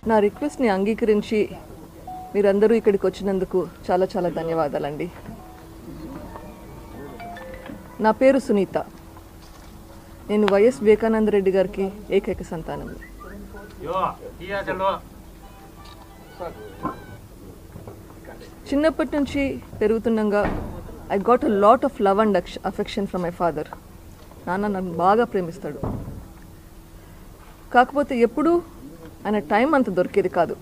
నా రిక్వెస్ట్ని అంగీకరించి మీరందరూ ఇక్కడికి వచ్చినందుకు చాలా చాలా ధన్యవాదాలండి నా పేరు సునీత నేను వైఎస్ వివేకానంద రెడ్డి గారికి ఏకైక సంతానం Jo, hier ist der Lohr. చిన్నప్పటి నుంచి పెరుగుతుండగా I got a lot of love and affection from my father నాన్న నన్ను బాగా ప్రేమిస్తాడు కాకపోతే ఎప్పుడూ ఆయన టైం అంత దొరికేది కాదు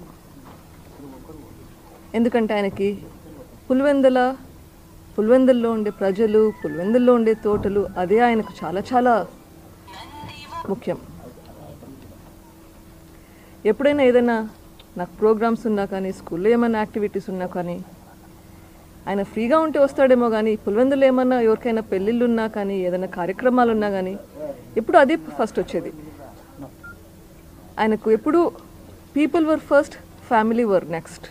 ఎందుకంటే ఆయనకి పులివెందల పులివెందుల్లో ఉండే ప్రజలు పులివెందుల్లో ఉండే తోటలు అదే ఆయనకు చాలా చాలా ముఖ్యం ఎప్పుడైనా ఏదైనా నాకు ప్రోగ్రామ్స్ ఉన్నా కానీ స్కూల్లో ఏమైనా యాక్టివిటీస్ ఉన్నా కానీ ఆయన ఫ్రీగా ఉంటే వస్తాడేమో కానీ పులివెందులు ఏమన్నా ఎవరికైనా పెళ్ళిళ్ళు ఉన్నా కానీ ఏదైనా కార్యక్రమాలు ఉన్నా కానీ ఎప్పుడు అదే ఫస్ట్ వచ్చేది ఆయనకు ఎప్పుడు people were first family were next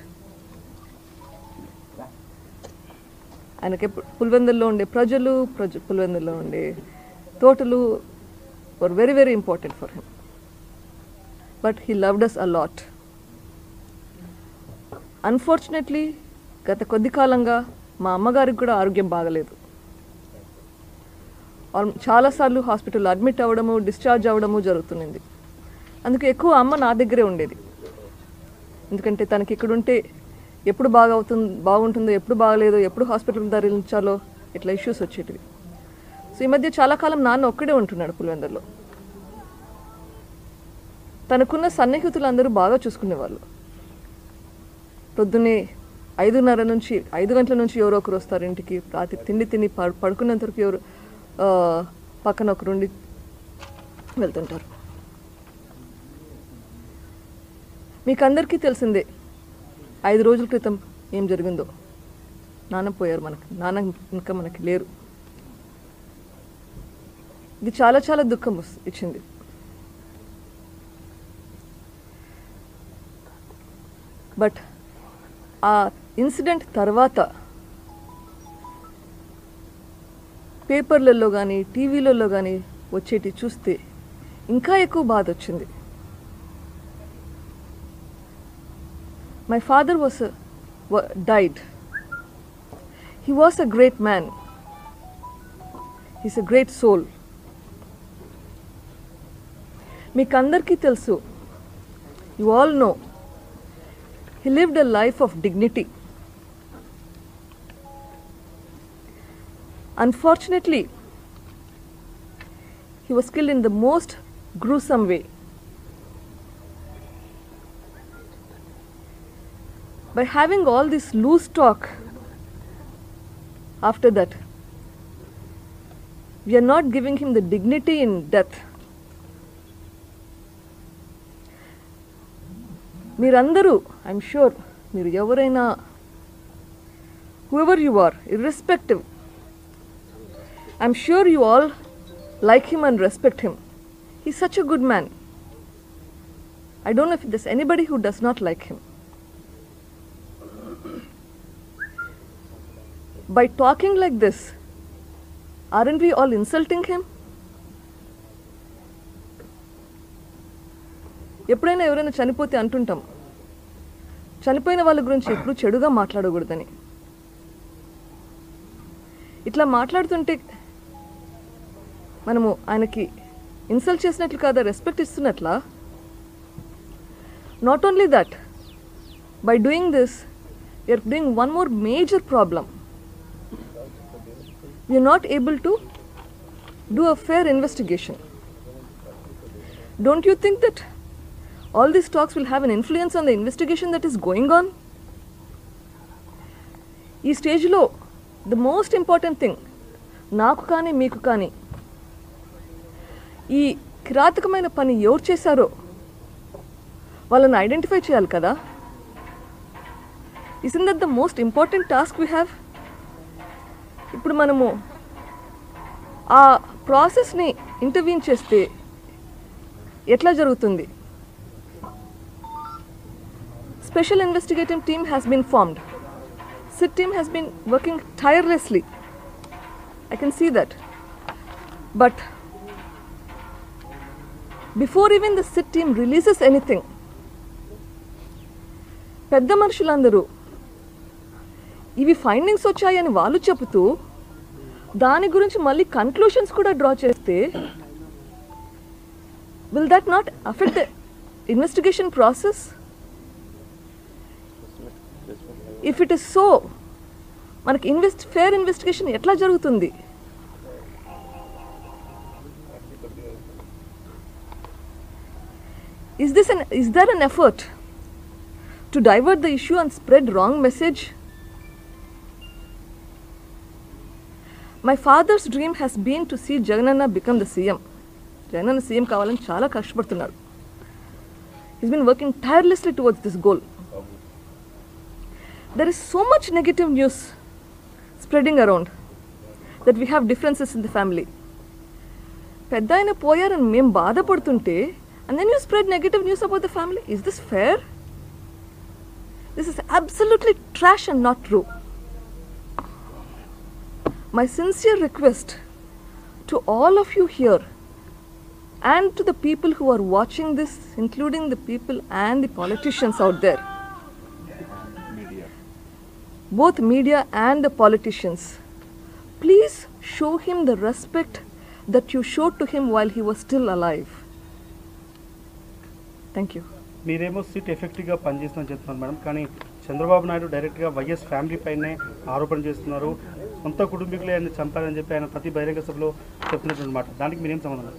ఆయనకి ఎప్పుడు పులివెందుల్లో ఉండే ప్రజలు ప్రజ పులివెందుల్లో ఉండే తోటలు were very very important for him but he loved us a lot unfortunately గత కొద్ది కాలంగా మా అమ్మగారికి కూడా ఆరోగ్యం బాగలేదు ఆల్- చాలాసార్లు హాస్పిటల్ అడ్మిట్ అవ్వడము డిశ్చార్జ్ అవ్వడము జరుగుతున్నది అందుకే ఎక్కువ అమ్మ నా దగ్గరే ఉండేది ఎందుకంటే తనకి ఇక్కడ ఉంటే ఎప్పుడు బాగా అవుతుంది బాగుంటుందో ఎప్పుడు బాగలేదో ఎప్పుడు హాస్పిటల్కి ధరించాలో ఇట్లా ఇష్యూస్ వచ్చేటివి సో ఈ మధ్య చాలా కాలం నాన్న ఒక్కడే ఉంటున్నాడు పులివెందర్లో తనకున్న సన్నిహితులు అందరూ బాగా చూసుకునేవాళ్ళు పొద్దున్నే ఐదున్నర నుంచి ఐదు గంటల నుంచి ఎవరో ఒకరు వస్తారు ఇంటికి రాత్రి తిండి తిని పడు పడుకునేంత వరకు ఎవరు ఆ, పక్కన ఒకరు ఉండి వెళ్తుంటారు మీకు అందరికీ తెలిసిందే ఐదు రోజుల క్రితం ఏం జరిగిందో నాన్న పోయారు మనకి నాన్న ఇంకా మనకి లేరు ఇది చాలా చాలా దుఃఖం వస్- ఇచ్చింది బట్ ఆ ఇన్సిడెంట్ తర్వాత పేపర్లలో కానీ టీవీలలో కానీ వచ్చేటి చూస్తే ఇంకా ఎక్కువ బాధ వచ్చింది my father was died he was a great man he's a great soul మీకు అందరికీ తెలుసు you all know He lived a life of dignity. Unfortunately, he was killed in the most gruesome way. By having all this loose talk after that, we are not giving him the dignity in death. మీరందరూ I'm sure మీరు ఎవరైనా whoever you are irrespective I'm sure you all like him and respect him he such a good man I don't know if this anybody who does not like him by talking like this aren't we all insulting him ఎప్పుడైనా ఎవరైనా చనిపోతే అంటుంటాం చనిపోయిన వాళ్ళ గురించి ఎప్పుడు చెడుగా మాట్లాడకూడదని ఇట్లా మాట్లాడుతుంటే మనము ఆయనకి ఇన్సల్ట్ చేసినట్లు కాదా రెస్పెక్ట్ ఇస్తున్నట్లా not only that by doing this you're doing one more major problem we're not able to do a fair investigation don't you think that all these talks will have an influence on the investigation that is going on ఈ స్టేజ్లో the most important thing నాకు కానీ మీకు కానీ ఈ కిరాతకమైన పని ఎవరు చేశారో వాళ్ళని ఐడెంటిఫై చేయాలి కదా in that the most important task we have ఇప్పుడు మనము ఆ ప్రాసెస్ని ఇంటర్వ్యూన్ చేస్తే ఎట్లా జరుగుతుంది special investigative team has been formed. SIT team has been working tirelessly. I can see that. But before even the SIT team releases anything, పెద్ద మనుషులందరూ ఇవి ఫైండింగ్స్ వచ్చాయని వాళ్ళు చెబుతూ దాని గురించి మళ్ళీ కన్క్లూషన్స్ కూడా డ్రా చేస్తే will that not affect the investigation process if it is so మనకి ఇన్వెస్ట్ ఫేర్ ఇన్వెస్టిగేషన్ ఎట్లా జరుగుతుంది Is this an is there an effort to divert the issue and spread wrong message? My father's dream has been to see Jagananna become the CM. Jagananna CM కావాలని చాలా కష్టపడుతున్నాడు He's been working tirelessly towards this goal. There is so much negative news spreading around that we have differences in the family. పెద్ద ఆయన పోయారని మేము బాధపడుతుంటే and then you spread negative news about the family is this fair this is absolutely trash and not true my sincere request to all of you here and to the people who are watching this, including the people and the politicians out there, both media and the politicians, please show him the respect that you showed to him while he was still alive. Thank you. మీరేమో SIT ఎఫెక్టివ్గా పనిచేస్తుందని చెప్తున్నారు madam కానీ చంద్రబాబు నాయుడు డైరెక్ట్గా YS family పైనే ఆరోపణ చేస్తున్నారు సొంత కుటుంబీకులే ఆయన చంపారని చెప్పి ఆయన ప్రతి బహిరంగ సభలో చెప్తున్నటువంటి మాట దానికి మీరేం సంబంధం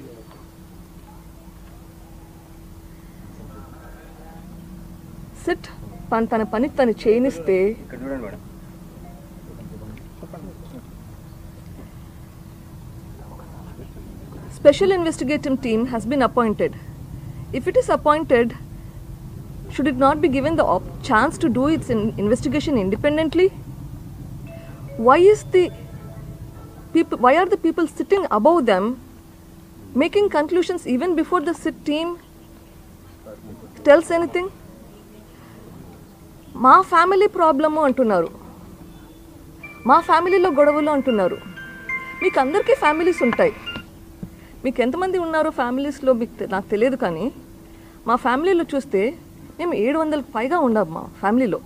సిట్ పని తన పని తను చేయనిస్తే ఇక్కడ చూడండి madam special investigative team has been appointed. If it is appointed, should it not be given the op- chance to do its in- investigation independently? Why is the people? Why are the people sitting above them, making conclusions even before the sit team tells anything? మా family problem అంటున్నారు మా ఫ్యామిలీలో గొడవలు అంటున్నారు మీకు అందరికీ families ఉంటాయి మీకు ఎంతమంది ఉన్నారో ఫ్యామిలీస్లో మీకు తె- నాకు తెలియదు కానీ మా ఫ్యామిలీలో చూస్తే మేము ఏడు వందలకు పైగా ఉన్నాం మా ఫ్యామిలీలో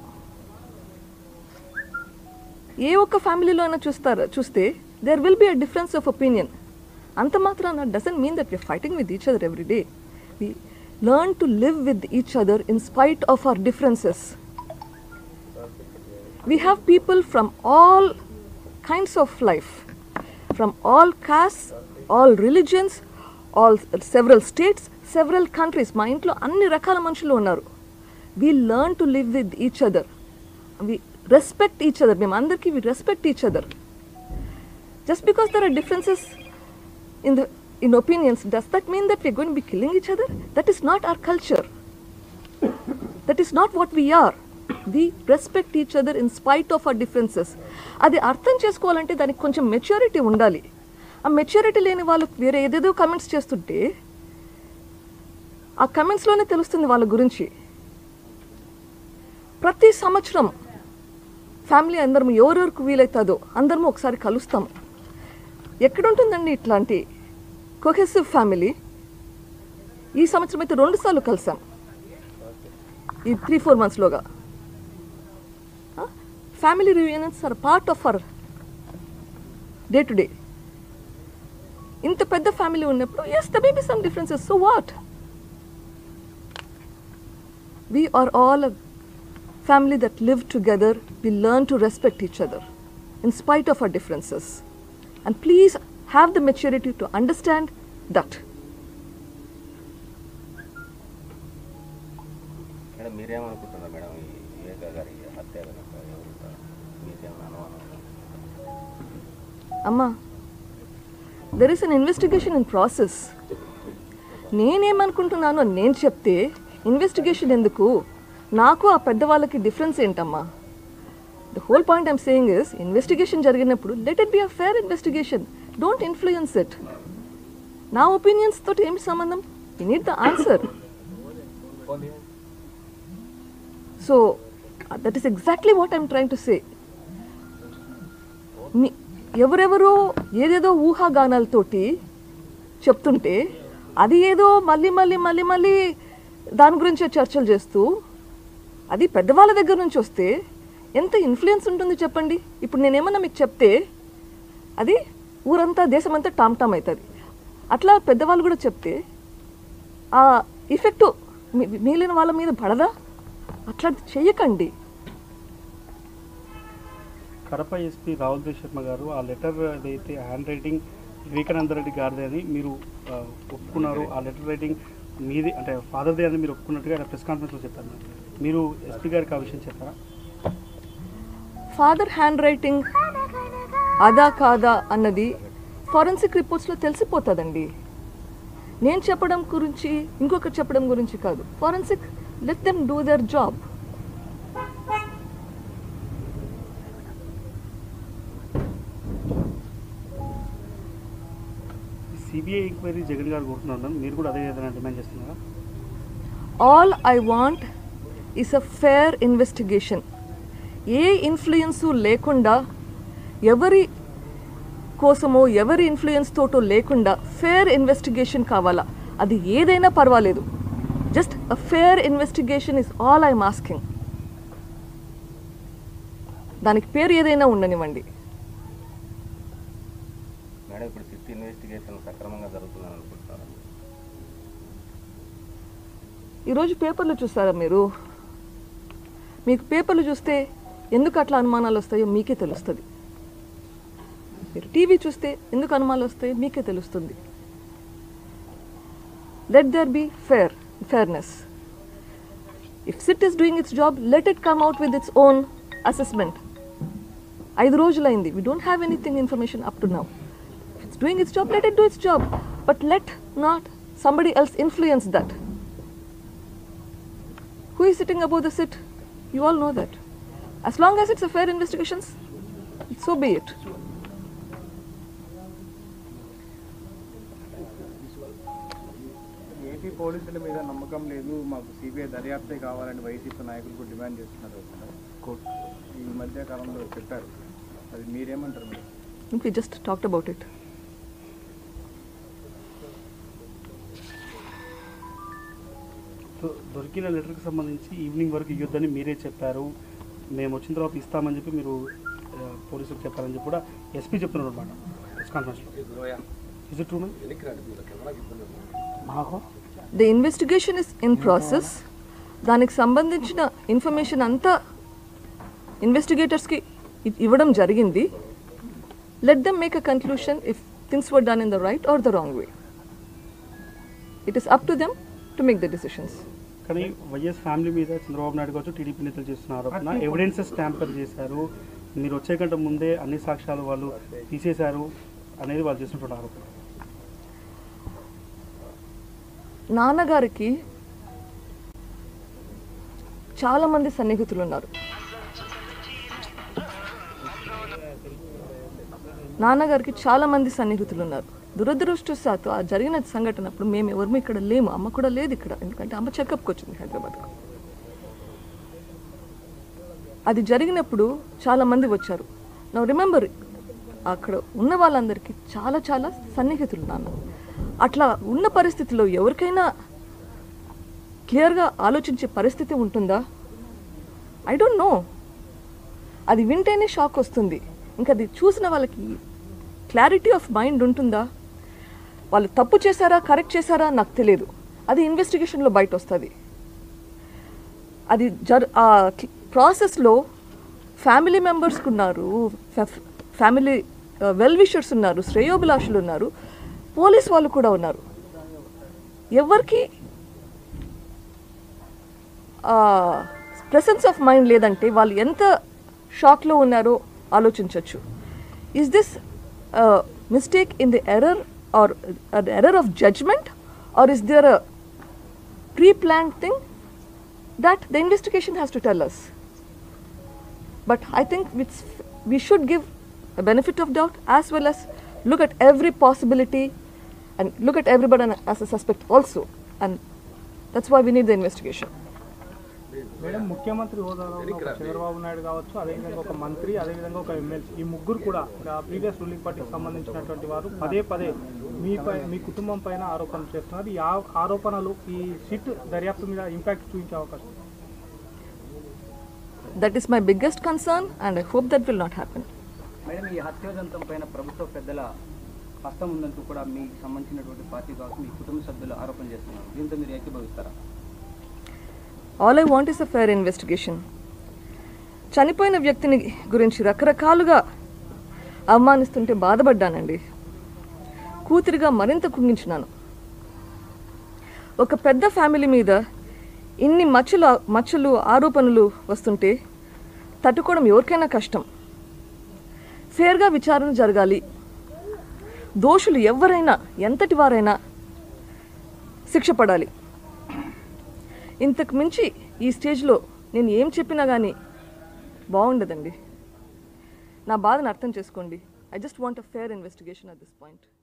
ఏ ఒక్క ఫ్యామిలీలో అయినా చూస్తారా చూస్తే there will be a difference of opinion అంత మాత్రాన doesn't mean that we're fighting with each other every day we learn to live with each other in spite of our differences we have people from all kinds of life from all castes all religions all several states several countries మా ఇంట్లో అన్ని రకాల మనుషులు ఉన్నారు we learn to live with each other we respect each other మేము అందరికీ we respect each other just because there are differences in the in opinions does that mean that we going be killing each other that is not our culture that is not what we're we respect each other in spite of our differences అది అర్థం చేసుకోవాలంటే దానికి కొంచెం maturity ఉండాలి ఆ maturity లేని వాళ్ళు వేరే ఏదేదో కమెంట్స్ చేస్తుంటే ఆ కమెంట్స్లోనే తెలుస్తుంది వాళ్ళ గురించి ప్రతి సంవత్సరం ఫ్యామిలీ అందరం ఎవరెవరికి వీలవుతుందో అందరం ఒకసారి కలుస్తాము ఎక్కడుంటుందండి ఇట్లాంటి కొహెసివ్ ఫ్యామిలీ ఈ సంవత్సరం అయితే రెండుసార్లు కలిసాం ఈ త్రీ ఫోర్ మంత్స్లోగా family reunions are part of our day to day ఇంత పెద్ద ఫ్యామిలీ ఉన్నప్పుడు as the baby some differences so what we are all a family that live together we learn to respect each other in spite of our differences and please have the maturity to understand that madam మీరేమనుకుంటున్నారు madam ఈ వివేక గారి హత్య వెనక ఎవరు మీకేమైనా అనుమానం అమ్మా there is an investigation in process నేనేమనుకుంటున్నానో నేను చెప్తే ఇన్వెస్టిగేషన్ ఎందుకు నాకు ఆ పెద్దవాళ్ళకి డిఫరెన్స్ ఏంటమ్మా the whole point I'm saying is investigation జరిగినప్పుడు let it be a fair investigation don't influence it నా ఒపీనియన్స్ తోటి ఏమి సంబంధం you need the answer so that is exactly what I'm trying to say మీ ఎవరెవరో ఏదేదో ఊహాగానాలతోటి చెప్తుంటే అది ఏదో మళ్ళీ మళ్ళీ మళ్ళీ మళ్ళీ దాని గురించే చర్చలు చేస్తూ అది పెద్దవాళ్ళ దగ్గర నుంచి వస్తే ఎంత ఇన్ఫ్లుయెన్స్ ఉంటుంది చెప్పండి ఇప్పుడు నేనేమన్నా మీకు చెప్తే అది ఊరంతా దేశమంతా టామ్ టామ్ అవుతుంది అట్లా పెద్దవాళ్ళు కూడా చెప్తే ఆ ఇఫెక్ట్ మిగిలిన వాళ్ళ మీద పడదా అట్లాంటి చెయ్యకండి కడప ఎస్పీ రాహుల్ దేవ్ శర్మ గారు ఆ లెటర్ ఏదైతే హ్యాండ్ రైటింగ్ వివేకానంద రెడ్డి గారిది అని మీరు ఆ, ఒప్పుకున్నారు ఆ లెటర్ రైటింగ్ మీది అంటే ఫాదర్దే అని మీరు ఒప్పుకున్నట్టుగా ఆయన ప్రెస్ కాన్ఫరెన్స్లో చెప్పారు మీరు ఎస్పీ గారికి ఆ విషయం చెప్పారా ఫాదర్ హ్యాండ్ రైటింగ్ అదా కాదా అన్నది ఫారెన్సిక్ రిపోర్ట్స్లో తెలిసిపోతుందండి నేను చెప్పడం గురించి ఇంకొకరు చెప్పడం గురించి కాదు forensic let them do their job CBI enquiry Jagan గారు కోరుతున్నారు మీరు కూడా అదే ఏదైనా డిమాండ్ చేస్తున్నారా all I want is a fair investigation ఏ ఇన్ఫ్లుయెన్సు లేకుండా ఎవరి కోసమో ఎవరి ఇన్ఫ్లుయెన్స్ తోటో లేకుండా ఫేర్ ఇన్వెస్టిగేషన్ కావాలా అది ఏదైనా పర్వాలేదు just a fair investigation is all I'm asking దానికి పేరు ఏదైనా ఉండనివ్వండి మేడం ఇప్పుడు సిట్ ఇన్వెస్టిగేషన్ సక్రమంగా జరుగుతుందని అనుకుంటున్నారా ఈరోజు పేపర్లు చూస్తారా మీరు మీకు పేపర్లు చూస్తే ఎందుకు అట్లా అనుమానాలు వస్తాయో మీకే తెలుస్తుంది మీరు టీవీ చూస్తే ఎందుకు అనుమానాలు వస్తాయో మీకే తెలుస్తుంది let there be fair fairness if SIT is doing its job let it come out with its own assessment ఐదు రోజులైంది we don't have anything information up to now it's doing its job let it do its job but let not somebody else influence that Who is sitting above the sit? You all know that. As long as it's a fair investigations, so be it. AP పోలీసుల మీద నమ్మకం లేదు మాకు CBI దర్యాప్తే కావాలని YCP నాయకులు కూడా demand చేస్తున్నారు court ఈ మధ్య కాలంలో చెప్పారు అది మీరేమంటారు మరి I think we just talked about it. So దొరికిన లెటర్కి సంబంధించి ఈవినింగ్ వరకు ఇవ్వద్దని మీరే చెప్పారు మేము వచ్చిన తర్వాత ఇస్తామని చెప్పి మీరు ఆ, పోలీసులకు చెప్పారని చెప్పి కూడా ఎస్పీ చెప్తున్నారు అనమాట ప్రెస్ కాన్ఫరెన్స్లో ఇస్ ఇట్ ట్రూ మాకు The investigation is in process. దానికి సంబంధించిన ఇన్ఫర్మేషన్ అంతా ఇన్వెస్టిగేటర్స్కి ఇవ్వడం జరిగింది let them make a conclusion if things were done in the right or the wrong way it is up to them to make the decisions కానీ YS family మీద చంద్రబాబు నాయుడు కావచ్చు TDP నేతలు చేస్తున్న ఆరోపణ ఎవిడెన్సెస్ ట్యాంపర్ చేశారు మీరు వచ్చే కంటే ముందే అన్ని సాక్ష్యాలు వాళ్ళు తీసేశారు అనేది వాళ్ళు చేస్తున్నటువంటి ఆరోపణ నాన్నగారికి చాలా మంది సన్నిహితులు ఉన్నారు నాన్నగారికి చాలా మంది సన్నిహితులు ఉన్నారు దురదృష్టవశాత్తు ఆ జరిగిన సంఘటన అప్పుడు మేము ఎవరు ఇక్కడ లేము అమ్మ కూడా లేదు ఇక్కడ ఎందుకంటే అమ్మ చెకప్కి వచ్చింది హైదరాబాద్కు అది జరిగినప్పుడు చాలా మంది వచ్చారు నా రిమెంబర్ అక్కడ ఉన్న వాళ్ళందరికీ చాలా చాలా సన్నిహితులు నాన్న అట్లా ఉన్న పరిస్థితిలో ఎవరికైనా క్లియర్గా ఆలోచించే పరిస్థితి ఉంటుందా ఐ డోంట్ నో అది వింటేనే షాక్ వస్తుంది ఇంకా అది చూసిన వాళ్ళకి క్లారిటీ ఆఫ్ మైండ్ ఉంటుందా వాళ్ళు తప్పు చేశారా కరెక్ట్ చేశారా నాకు తెలియదు అది ఇన్వెస్టిగేషన్లో బయట వస్తుంది అది జర్ ఆ ప్రాసెస్లో ఫ్యామిలీ మెంబర్స్ ఉన్నారు ఫ్యామిలీ వెల్ విషర్స్ ఉన్నారు శ్రేయోభిలాషులు ఉన్నారు పోలీస్ వాళ్ళు కూడా ఉన్నారు ఎవరికి ప్రెసెన్స్ ఆఫ్ మైండ్ లేదంటే వాళ్ళు ఎంత షాక్లో ఉన్నారో ఆలోచించవచ్చు is this mistake in the error or error of judgement or is there a pre plan thing that the investigation has to tell us. But I think it's, we should give a benefit of doubt as well as look at every possibility and look at everybody as a suspect also. And that's why we need the investigation. Madam ముఖ్యమంత్రి హోదాలో ఉన్న ఒక చంద్రబాబు నాయుడు కావచ్చు అదేవిధంగా ఒక మంత్రి అదేవిధంగా ఒక ఎమ్మెల్సీ ఈ ముగ్గురు కూడా ప్రీవియస్ రూలింగ్ పార్టీకి సంబంధించినటువంటి వారు పదే పదే మీపై మీ కుటుంబం పైన ఆరోపణలు చేస్తున్నారు ఈ ఆ- ఆరోపణలు ఈ సిట్ దర్యాప్తు మీద ఇంపాక్ట్ చూపించే అవకాశం that is my biggest concern and I hope that will not happen madam ఈ హత్యోదంతం పైన ప్రభుత్వ పెద్దల హస్తం ఉందంటూ కూడా మీకు సంబంధించినటువంటి పార్టీ కావచ్చు మీ కుటుంబ సభ్యులు ఆరోపణ చేస్తున్నారు దీంతో మీరు ఏకీభవిస్తారా all I want is a fair investigation చనిపోయిన వ్యక్తిని గురించి రకరకాలుగా అవమానిస్తుంటే బాధపడ్డానండి కూతురిగా మరింత కుంగించినాను ఒక పెద్ద ఫ్యామిలీ మీద ఇన్ని మచ్చలు మచ్చలు ఆరోపణలు వస్తుంటే తట్టుకోవడం ఎవరికైనా కష్టం ఫేర్గా విచారణ జరగాలి దోషులు ఎవరైనా ఎంతటి వారైనా శిక్ష పడాలి ఇంతకు మించి ఈ స్టేజ్లో నేను ఏం చెప్పినా కానీ బాగుండదండి నా బాధను అర్థం చేసుకోండి I just want a fair investigation at this point